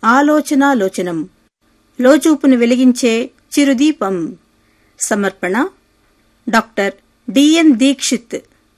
ఆలోచనాలోచనం లోచూపును వెలిగించే చిరుదీపం సమర్పణ డాక్టర్ డిఎన్ దీక్షిత్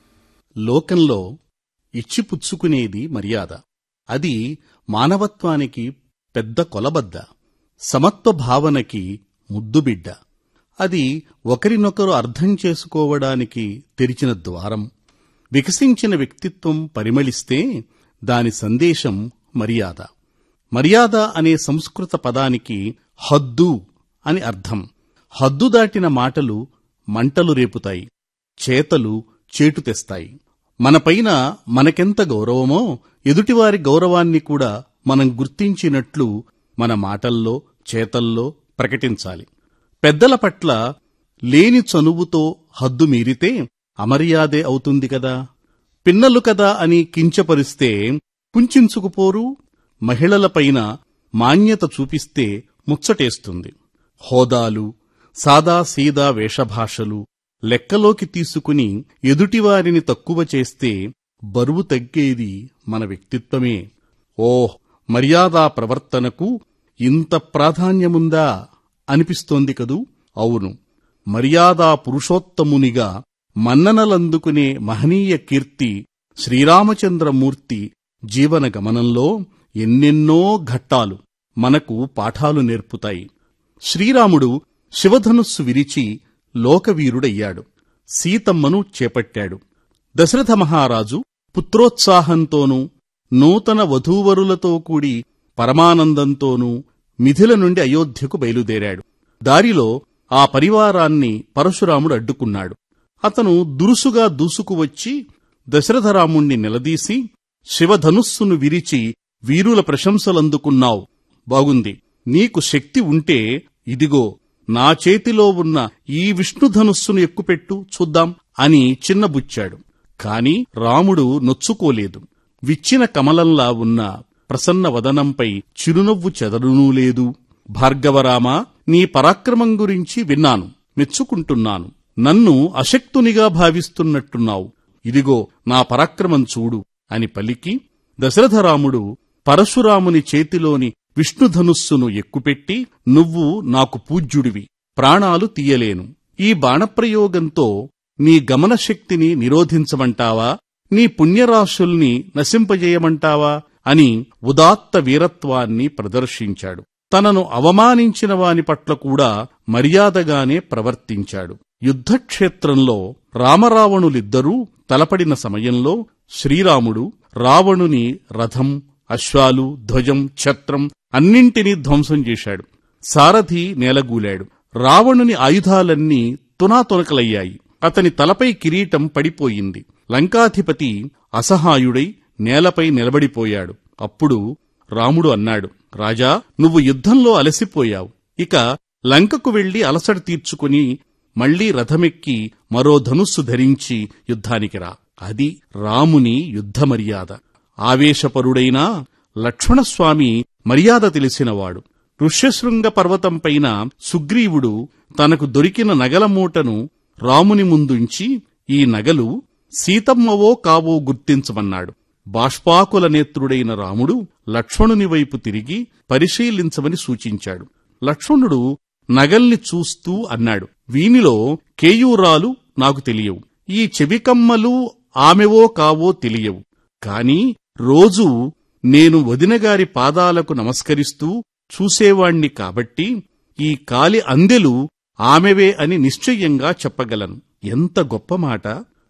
లోకంలో ఇచ్చిపుచ్చుకునేది మర్యాద అది మానవత్వానికి పెద్ద కొలబద్ద సమత్వ భావనకి ముద్దుబిడ్డ అది ఒకరినొకరు అర్థం చేసుకోవడానికి తెరిచిన ద్వారం వికసించిన వ్యక్తిత్వం పరిమళిస్తే దాని సందేశం మర్యాద మర్యాద అనే సంస్కృత పదానికి హద్దు అని అర్థం హద్దు దాటిన మాటలు మంటలు రేపుతాయి చేతలు చేటు తెస్తాయి మనపైన మనకెంత గౌరవమో ఎదుటివారి గౌరవాన్ని కూడా మనం గుర్తించినట్లు మన మాటల్లో చేతల్లో ప్రకటించాలి పెద్దల పట్ల లేని చనువుతో హద్దు మీరితే అమర్యాదే అవుతుంది కదా పిన్నలు కదా అని కించపరిస్తే కుంచించుకుపోరు మహిళలపైన మాన్యత చూపిస్తే ముచ్చటేస్తుంది హోదాలు సాదా సీదా వేషభాషలు లెక్కలోకి తీసుకుని ఎదుటివారిని తక్కువ చేస్తే బరువు తగ్గేది మన వ్యక్తిత్వమే ఓహ్ మర్యాదా ప్రవర్తనకు ఇంత ప్రాధాన్యముందా అనిపిస్తోంది కదూ అవును మర్యాదా పురుషోత్తమునిగా మన్ననలందుకునే మహనీయ కీర్తి శ్రీరామచంద్రమూర్తి జీవన గమనంలో ఎన్నెన్నో ఘట్టాలు మనకు పాఠాలు నేర్పుతాయి శ్రీరాముడు శివధనుస్సు విరిచి లోకవీరుడయ్యాడు సీతమ్మను చేపట్టాడు దశరథ మహారాజు పుత్రోత్సాహంతోనూ నూతన వధూవరులతో కూడి పరమానందంతోనూ మిథిల నుండి అయోధ్యకు బయలుదేరాడు దారిలో ఆ పరివారాన్ని పరశురాముడు అడ్డుకున్నాడు అతను దురుసుగా దూసుకువచ్చి దశరథరాముణ్ణి నిలదీసి శివధనుస్సును విరిచి వీరుల ప్రశంసలందుకున్నావు బాగుంది నీకు శక్తి ఉంటే ఇదిగో నా చేతిలో ఉన్న ఈ విష్ణుధనుస్సును ఎక్కుపెట్టు చూద్దాం అని చిన్నబుచ్చాడు కాని రాముడు నొచ్చుకోలేదు విచ్చిన కమలంలా ఉన్న ప్రసన్న వదనంపై చిరునవ్వు చెదరునూ లేదు భార్గవరామా నీ పరాక్రమం గురించి విన్నాను మెచ్చుకుంటున్నాను నన్ను అశక్తునిగా భావిస్తున్నట్టున్నావు ఇదిగో నా పరాక్రమం చూడు అని పలికి దశరథరాముడు పరశురాముని చేతిలోని విష్ణుధనుస్సును ఎక్కుపెట్టి నువ్వు నాకు పూజ్యుడివి ప్రాణాలు తీయలేను ఈ బాణప్రయోగంతో నీ గమనశక్తిని నిరోధించమంటావా నీ పుణ్యరాశుల్ని నశింపజేయమంటావా అని ఉదాత్త వీరత్వాన్ని ప్రదర్శించాడు తనను అవమానించిన వాని పట్ల కూడా మర్యాదగానే ప్రవర్తించాడు యుద్ధక్షేత్రంలో రామరావణులిద్దరూ తలపడిన సమయంలో శ్రీరాముడు రావణుని రథం అశ్వాలు ధ్వజం ఛత్రం అన్నింటినీ ధ్వంసం చేశాడు సారథి నేలగూలాడు రావణుని ఆయుధాలన్నీ తునాతునకలయ్యాయి అతని తలపై కిరీటం పడిపోయింది లంకాధిపతి అసహాయుడై నేలపై నిలబడిపోయాడు అప్పుడు రాముడు అన్నాడు రాజా నువ్వు యుద్ధంలో అలసిపోయావు ఇక లంకకు వెళ్లి అలసట తీర్చుకుని మళ్లీ రథమెక్కి మరో ధనుస్సు ధరించి యుద్ధానికి రా అది రాముని యుద్ధ మర్యాద ఆవేశపరుడైనా లక్ష్మణస్వామి మర్యాద తెలిసినవాడు ఋష్యశృంగ పర్వతంపైన సుగ్రీవుడు తనకు దొరికిన నగల మూటను రాముని ముందుంచి ఈ నగలు సీతమ్మవో కావో గుర్తించమన్నాడు బాష్పాకుల నేత్రుడైన రాముడు లక్ష్మణుని వైపు తిరిగి పరిశీలించమని సూచించాడు లక్ష్మణుడు నగల్ని చూస్తూ అన్నాడు వీనిలో కేయూరాలు నాకు తెలియవు ఈ చెవికమ్మలు ఆమెవో కావో తెలియవు కాని రోజూ నేను వదినగారి పాదాలకు నమస్కరిస్తూ చూసేవాణ్ణి కాబట్టి ఈ కాలి అందెలు ఆమెవే అని నిశ్చయంగా చెప్పగలను ఎంత గొప్ప మాట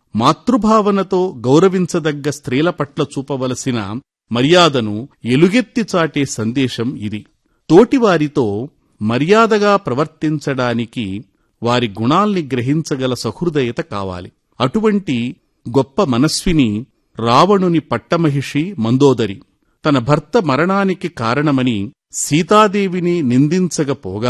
మాతృభావనతో గౌరవించదగ్గ స్త్రీల పట్ల చూపవలసిన మర్యాదను ఎలుగెత్తి చాటే సందేశం ఇది తోటివారితో మర్యాదగా ప్రవర్తించడానికి వారి గుణాల్ని గ్రహించగల సహృదయత కావాలి అటువంటి గొప్ప మనస్విని రావణుని పట్టమహిషి మందోదరి తన భర్త మరణానికి కారణమని సీతాదేవిని నిందించగపోగా